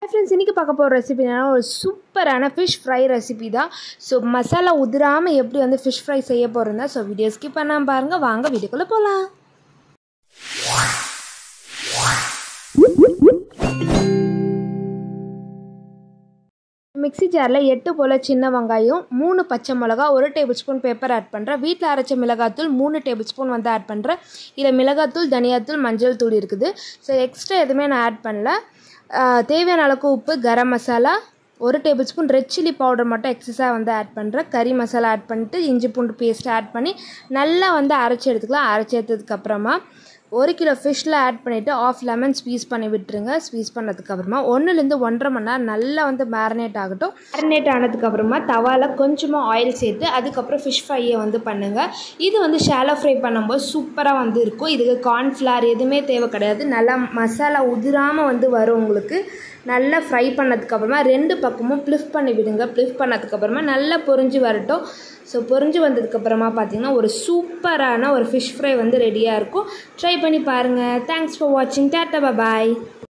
friends இன்றைக்கி பார்க்க போகிற ரெசிபி என்னன்னா ஒரு சூப்பரான ஃபிஷ் ஃப்ரை ரெசிபி தான் ஸோ மசாலா உதிராமல் எப்படி வந்து ஃபிஷ் ஃப்ரை செய்ய போகிறதா ஸோ வீடியோ ஸ்கிப் பண்ணாமல் பாருங்கள் வாங்க வீடியோக்குள்ளே போகலாம் மிக்ஸி ஜாரில் எட்டு போல் சின்ன வெங்காயம் மூணு பச்சை மிளகா ஒரு டேபிள் ஸ்பூன் பேப்பர் ஆட் பண்ணுறேன் வீட்டில் அரைச்ச மிளகாத்தூள் மூணு டேபிள் ஸ்பூன் வந்து ஆட் பண்ணுறேன் இதில் மிளகாத்தூள் தனியாத்தூள் மஞ்சள் தூள் இருக்குது ஸோ எக்ஸ்ட்ரா எதுவுமே நான் ஆட் பண்ணல தேவையான அளவுக்கு உப்பு கரம் மசாலா ஒரு tablespoon red chilli powder மட்டும் எக்ஸஸாக வந்து ஆட் பண்ணுறேன் கறி மசாலா ஆட் பண்ணிட்டு இஞ்சி பூண்டு பேஸ்ட் ஆட் பண்ணி நல்லா வந்து அரைச்சி எடுத்துக்கலாம் அரைச்சி எடுத்ததுக்கப்புறமா ஒரு கிலோ ஃபிஷ்ஷில் ஆட் பண்ணிவிட்டு ஆஃப் லெமன் ஸ்வீஸ் பண்ணி விட்டுருங்க ஸ்வீஸ் பண்ணதுக்கப்புறமா ஒன்றுலேருந்து ஒன்றரை மணி நேரம் நல்லா வந்து மேரினேட் ஆகட்டும் மேரினேட் ஆனதுக்கப்புறமா தவாவில் கொஞ்சமாக ஆயில் சேர்த்து அதுக்கப்புறம் ஃபிஷ் ஃப்ரையை வந்து பண்ணுங்கள் இது வந்து ஷாலோ ஃப்ரை பண்ணும்போது சூப்பராக வந்து இருக்கும் இதுக்கு கார்ன்ஃப்ளவர் எதுவுமே தேவை கிடையாது நல்லா மசாலா உதிராமல் வந்து வரும் உங்களுக்கு நல்லா ஃப்ரை பண்ணதுக்கப்புறமா ரெண்டு பக்கமும் ப்ளிஃப் பண்ணி விடுங்க ப்ளிஃப் பண்ணதுக்கப்புறமா நல்லா பொரிஞ்சு வரட்டும் ஸோ பொரிஞ்சு வந்ததுக்கப்புறமா பார்த்தீங்கன்னா ஒரு சூப்பரான ஒரு ஃபிஷ் ஃப்ரை வந்து ரெடியாக இருக்கும் ட்ரை பண்ணி பாருங்கள் தேங்க்ஸ் ஃபார் வாட்சிங் டாட்டா பாய்